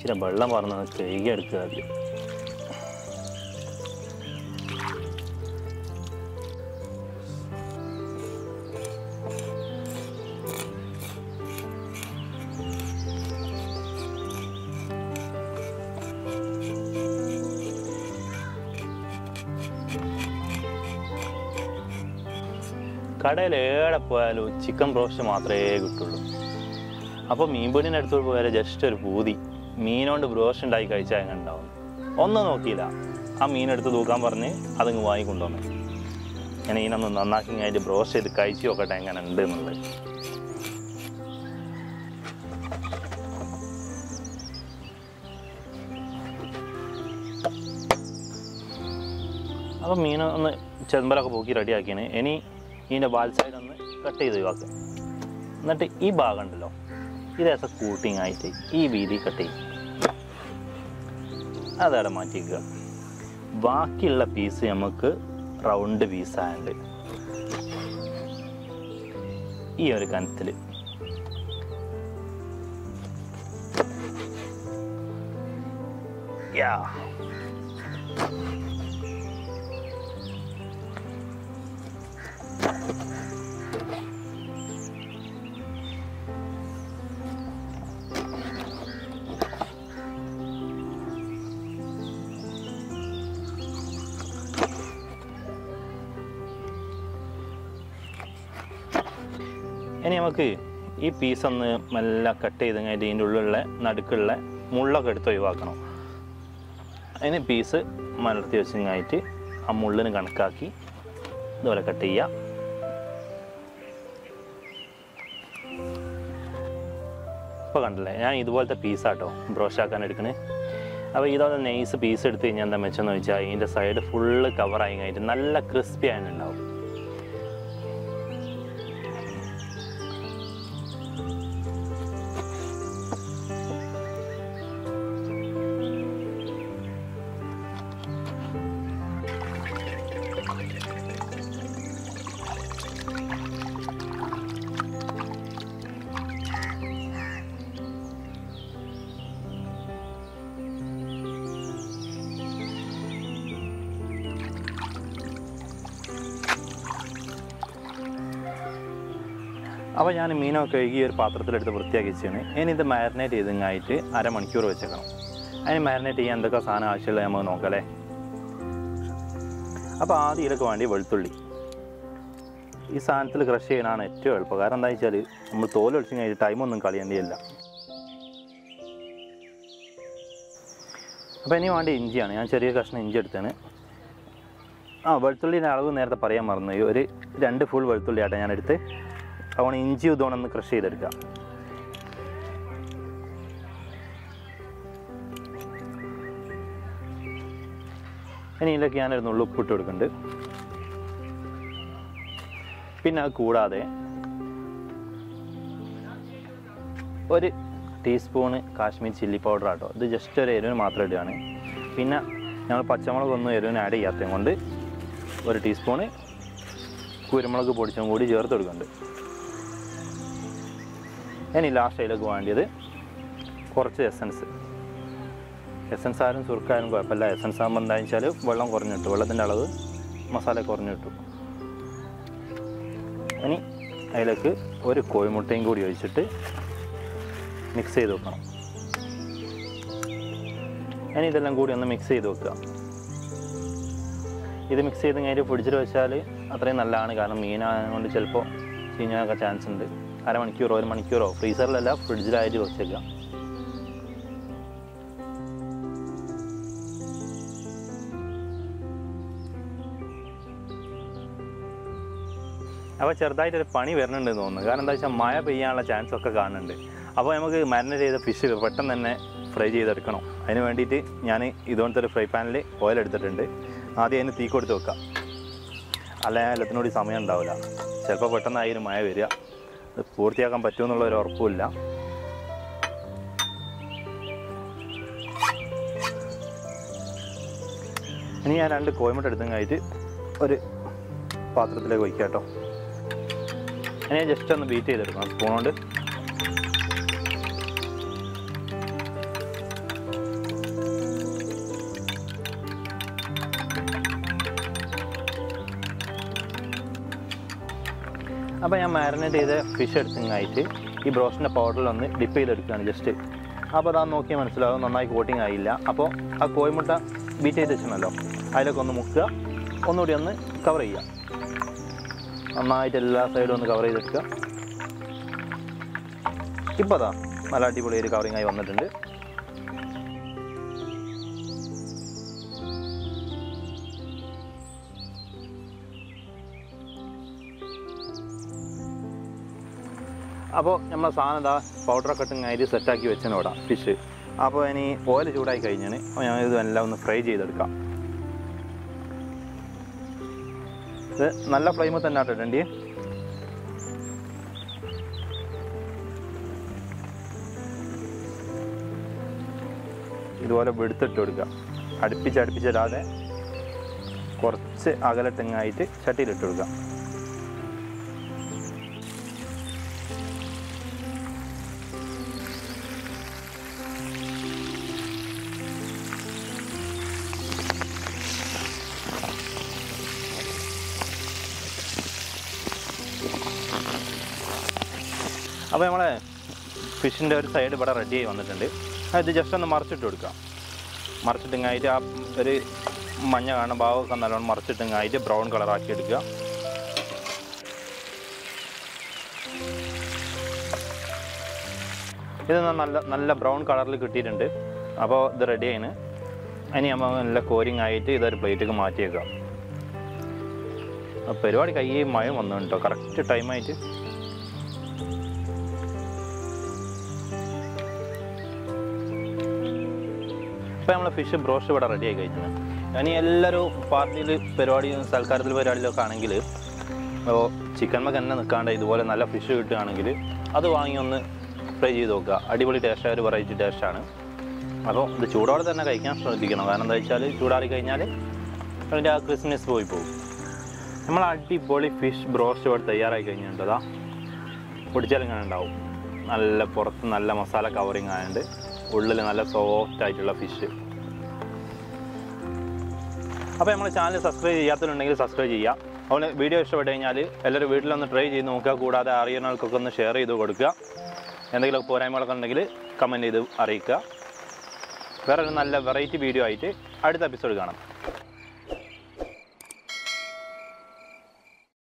ഇച്ചിരി വെള്ളം പറഞ്ഞത് കഴുകി എടുക്കുക ആദ്യം കടയിൽ ഏടെ പോയാലും ചിക്കൻ ബ്രോസ്റ്റ് മാത്രമേ കിട്ടുള്ളൂ അപ്പോൾ മീൻപൊടിൻ്റെ അടുത്ത് പോയാൽ ജസ്റ്റ് ഒരു പൂതി മീനോണ്ട് ബ്രോസ്റ്റ് ഉണ്ടാക്കി കഴിച്ചാൽ എങ്ങനെ ഉണ്ടാവും ഒന്നും നോക്കിയില്ല ആ മീനെടുത്ത് തൂക്കാൻ പറഞ്ഞ് അതങ്ങ് വാങ്ങിക്കൊണ്ടുവന്നു ഞാൻ ഇതിനൊന്ന് നന്നാക്കി കഴിഞ്ഞിട്ട് ബ്രോസ്റ്റ് ചെയ്ത് കഴിച്ച് നോക്കട്ടെ എങ്ങനെ ഉണ്ട് എന്നുള്ളത് അപ്പോൾ മീൻ ഒന്ന് ചെമ്പലൊക്കെ പോക്കി റെഡിയാക്കിയാണ് ഇനി ഇതിൻ്റെ വാൽ സൈഡ് ഒന്ന് കട്ട് ചെയ്ത് ഒഴിവാക്കുക എന്നിട്ട് ഈ ഭാഗം ഉണ്ടല്ലോ ഇത് ആസ് എ കൂട്ടിങ് ആയിട്ട് ഈ വീതി കട്ട് ചെയ്യും അതവിടെ മാറ്റിക്കുക ബാക്കിയുള്ള പീസ് നമുക്ക് റൗണ്ട് പീസായുണ്ട് ഈ ഒരു കനത്തിൽ യാ ഇനി നമുക്ക് ഈ പീസ് ഒന്ന് മെല്ലെ കട്ട് ചെയ്ത് കഴിഞ്ഞിട്ട് ഇതിൻ്റെ ഉള്ളിലുള്ള നടുക്കുള്ള മുള്ളൊക്കെ എടുത്ത് ഒഴിവാക്കണം അതിന് പീസ് മലർത്തി വെച്ച് കഴിഞ്ഞിട്ട് ആ മുള്ളിന് കണക്കാക്കി ഇതുപോലെ കട്ട് ചെയ്യുക ഇപ്പോൾ കണ്ടില്ലേ ഞാൻ ഇതുപോലത്തെ പീസാട്ടോ ബ്രോഷാക്കാൻ എടുക്കണേ അപ്പോൾ ഇതുപോലെ നൈസ് പീസ് എടുത്ത് കഴിഞ്ഞാൽ എന്താ മെച്ചെന്ന് വെച്ചാൽ ഇതിൻ്റെ സൈഡ് ഫുള്ള് കവറായി കഴിഞ്ഞിട്ട് നല്ല ക്രിസ്പി ആയിട്ടുണ്ടാവും അപ്പോൾ ഞാൻ മീനൊക്കെ കഴുകി ഒരു പാത്രത്തിലെടുത്ത് വൃത്തിയാക്കി വെച്ചാണ് ഇനി ഇത് മാരിനേറ്റ് ചെയ്തങ്ങായിട്ട് അരമണിക്കൂർ വെച്ചേക്കണം അതിന് മാരിനേറ്റ് ചെയ്യാൻ എന്തൊക്കെ സാധനം ആവശ്യമുള്ളത് നമുക്ക് നോക്കാം അല്ലേ അപ്പോൾ ആദ്യം ഇതിലൊക്കെ വേണ്ടി വെളുത്തുള്ളി ഈ സാധനത്തിൽ ക്രഷ് ചെയ്യാനാണ് ഏറ്റവും എളുപ്പം കാരണം എന്താ വെച്ചാൽ നമ്മൾ തോലൊളിച്ച് കഴിഞ്ഞിട്ട് ടൈമൊന്നും കളയേണ്ടിയില്ല അപ്പോൾ ഇനി വേണ്ടി ഇഞ്ചിയാണ് ഞാൻ ചെറിയ കഷ്ണം ഇഞ്ചി എടുത്താണ് ആ വെളുത്തുള്ളിൻ്റെ അളവ് നേരത്തെ പറയാൻ മറന്നു പോയി. ഒരു രണ്ട് ഫുൾ വെളുത്തുള്ളി ആട്ടെ ഞാൻ എടുത്ത് അതുകൊണ്ട് ഇഞ്ചി ഇതോണൊന്ന് ക്രഷ് ചെയ്തെടുക്കാം ഇനി ഇതിലേക്ക് ഞാനൊരു നുള്ളു ഉപ്പിട്ട് കൊടുക്കുന്നുണ്ട് പിന്നെ അത് കൂടാതെ ഒരു ടീസ്പൂണ് കാശ്മീർ ചില്ലി പൗഡർ ആട്ടോ ഇത് ജസ്റ്റ് ഒരു എരിവിന് മാത്രം ഇടുകയാണ് പിന്നെ ഞങ്ങൾ പച്ചമുളകൊന്നും എരിവിന് ആഡ് ചെയ്യാത്തത് കൊണ്ട് ഒരു ടീസ്പൂണ് കുരുമുളക് പൊടിച്ചും കൂടി ചേർത്ത് കൊടുക്കുന്നുണ്ട് ഇനി ലാസ്റ്റ് അതിലേക്ക് വേണ്ടിയത് കുറച്ച് എസൻസ് എസൻസ് ആയാലും സുർക്കായാലും കുഴപ്പമില്ല എസൻസ് ആകുമ്പോൾ എന്താ വെച്ചാൽ വെള്ളം കുറഞ്ഞു കിട്ടും വെള്ളത്തിൻ്റെ അളവ് മസാല കുറഞ്ഞു കിട്ടും ഇനി അതിലേക്ക് ഒരു കോഴിമുട്ടയും കൂടി ഒഴിച്ചിട്ട് മിക്സ് ചെയ്ത് വെക്കണം ഇനി ഇതെല്ലാം കൂടി ഒന്ന് മിക്സ് ചെയ്ത് വെക്കുക ഇത് മിക്സ് ചെയ്ത് കഴിഞ്ഞിട്ട് ഫ്രിഡ്ജിൽ വെച്ചാൽ അത്രയും നല്ലതാണ് കാരണം മീനായതുകൊണ്ട് ചിലപ്പോൾ ചീഞ്ഞാനൊക്കെ ചാൻസ് ഉണ്ട് അരമണിക്കൂറോ ഒരു മണിക്കൂറോ ഫ്രീസറിലല്ല ഫ്രിഡ്ജിലായിട്ട് വെച്ചേക്കുക അപ്പോൾ ചെറുതായിട്ടൊരു പണി വരുന്നുണ്ടെന്ന് തോന്നുന്നു കാരണം എന്താ വെച്ചാൽ മഴ പെയ്യാനുള്ള ചാൻസ് ഒക്കെ കാണുന്നുണ്ട് അപ്പോൾ നമുക്ക് മാരിനേറ്റ് ചെയ്ത ഫിഷ് പെട്ടെന്ന് തന്നെ ഫ്രൈ ചെയ്തെടുക്കണം അതിന് വേണ്ടിയിട്ട് ഞാൻ ഇതുപോലത്തെ ഒരു ഫ്രൈ പാനിൽ ഓയിൽ എടുത്തിട്ടുണ്ട് ആദ്യം അതിന് തീ കൊടുത്ത് വെക്കാം അല്ല എല്ലാത്തിനോട് സമയം ഉണ്ടാവില്ല ചിലപ്പോൾ പെട്ടെന്നായിരുന്നു മഴ വരിക അത് പൂർത്തിയാക്കാൻ പറ്റുമെന്നുള്ള ഒരു ഉറപ്പുമില്ല ഇനി ഞാൻ രണ്ട് കോയമുട്ട എടുത്തും കഴിഞ്ഞിട്ട് ഒരു പാത്രത്തിലേക്ക് വയ്ക്കാം കേട്ടോ ഇനി ജസ്റ്റ് ഒന്ന് ബീറ്റ് ചെയ്തെടുക്കണം സ്പൂൺ കൊണ്ട് അപ്പോൾ ഞാൻ മാരിനേറ്റ് ചെയ്ത ഫിഷ് എടുത്തിങ്ങായിട്ട് ഈ ബ്രോസ്റ്റിൻ്റെ പൗഡറിൽ ഒന്ന് ഡിപ്പ് ചെയ്തെടുക്കുകയാണ് ജസ്റ്റ് അപ്പോൾ അതാ നോക്കിയാൽ മനസ്സിലാവും നന്നായി കോട്ടിങ് ആയില്ല അപ്പോൾ ആ കോഴിമുട്ട ബീറ്റ് ചെയ്ത് വെച്ചിട്ടുണ്ടല്ലോ അതിലൊക്കെ ഒന്ന് മുക്കുക ഒന്നുകൂടി ഒന്ന് കവർ ചെയ്യുക നന്നായിട്ട് എല്ലാ സൈഡും ഒന്ന് കവർ ചെയ്തെടുക്കുക ഇപ്പോൾ അതാ നല്ല അടിപൊളി ഒരു കവറിങ് ആയി വന്നിട്ടുണ്ട് അപ്പോൾ നമ്മൾ സാധനം ഇതാ പൗഡറൊക്കെ ഇട്ടിങ്ങായിട്ട് സെറ്റാക്കി വെച്ചാണ് ഇവിടെ ഫിഷ് അപ്പോൾ ഇനി ഓയിൽ ചൂടായി കഴിഞ്ഞാൽ അപ്പോൾ ഞാൻ ഇതെല്ലാം ഒന്ന് ഫ്രൈ ചെയ്തെടുക്കാം ഇത് നല്ല ഫ്ലെയിമിൽ തന്നെ ഇട്ടിട്ടുണ്ട് ഇതുപോലെ വെടുത്തിട്ട് കൊടുക്കുക അടുപ്പിച്ച് അടുപ്പിച്ചിടാതെ കുറച്ച് അകലത്തെങ്ങായിട്ട് ചട്ടിയിലിട്ട് കൊടുക്കുക അപ്പോൾ നമ്മളെ ഫിഷിൻ്റെ ഒരു സൈഡ് ഇവിടെ റെഡി ആയി വന്നിട്ടുണ്ട് അത് ജസ്റ്റ് ഒന്ന് മറിച്ചിട്ട് കൊടുക്കുക മറിച്ചിട്ടിങ്ങായിട്ട് ആ ഒരു മഞ്ഞ കാണുന്ന ഭാഗമൊക്കെ നല്ലോണം മറിച്ചിട്ടിങ്ങായിട്ട് ബ്രൗൺ കളറാക്കി എടുക്കുക ഇത് നല്ല നല്ല ബ്രൗൺ കളറിൽ കിട്ടിയിട്ടുണ്ട് അപ്പോൾ ഇത് റെഡി ആയിന് ഇനി നമ്മൾ നല്ല കോരിങ് ആയിട്ട് ഇതൊരു പ്ലേറ്റിലേക്ക് മാറ്റിയേക്കാം അപ്പോൾ പരിപാടി കയ്യേ മഴ വന്നു കേട്ടോ കറക്റ്റ് ടൈമായിട്ട് ഇപ്പോൾ നമ്മൾ ഫിഷ് ബ്രോസ്റ്റ് ഇവിടെ റെഡി ആയി കഴിഞ്ഞു ഇനി എല്ലാവരും പാർട്ടിയിൽ പരിപാടി സൽക്കാരത്തിൽ പരിപാടിയിലൊക്കെ ആണെങ്കിൽ ഇപ്പോൾ ചിക്കൻ മക്ക് തന്നെ നിൽക്കാണ്ട് ഇതുപോലെ നല്ല ഫിഷ് കിട്ടുകയാണെങ്കിൽ അത് വാങ്ങി ഒന്ന് ഫ്രൈ ചെയ്ത് നോക്കുക അടിപൊളി ടേസ്റ്റായ ഒരു വെറൈറ്റി ടേസ്റ്റാണ് അപ്പോൾ ഇത് ചൂടോടെ തന്നെ കഴിക്കാൻ ശ്രദ്ധിക്കണം കാരണം എന്താ വെച്ചാൽ ചൂടാറി കഴിഞ്ഞാൽ അതിൻ്റെ ആ ക്രിസ്മസ് പോയി പോകും നമ്മൾ അടിപൊളി ഫിഷ് ബ്രോസ്റ്റ് ഇവിടെ തയ്യാറായി കഴിഞ്ഞിട്ടുണ്ടതാ പൊടിച്ചാലിങ്ങനെ ഉണ്ടാവും നല്ല പുറത്ത് നല്ല മസാല കവറിങ് ആയതുകൊണ്ട് ഉള്ളിൽ നല്ല സോഫ്റ്റ് ആയിട്ടുള്ള ഫിഷ് അപ്പോൾ നമ്മൾ ചാനൽ സബ്സ്ക്രൈബ് ചെയ്യാത്തവരുണ്ടെങ്കിൽ സബ്സ്ക്രൈബ് ചെയ്യുക അതുപോലെ വീഡിയോ ഇഷ്ടപ്പെട്ട് കഴിഞ്ഞാൽ എല്ലാവരും വീട്ടിലൊന്ന് ട്രൈ ചെയ്ത് നോക്കുക കൂടാതെ അറിയുന്നവർക്കൊക്കെ ഒന്ന് ഷെയർ ചെയ്ത് കൊടുക്കുക എന്തെങ്കിലും പോരായ്മകളൊക്കെ ഉണ്ടെങ്കിൽ കമൻറ്റ് ചെയ്ത് അറിയിക്കുക വേറെ ഒരു നല്ല വെറൈറ്റി വീഡിയോ ആയിട്ട് അടുത്ത എപ്പിസോഡ് കാണാം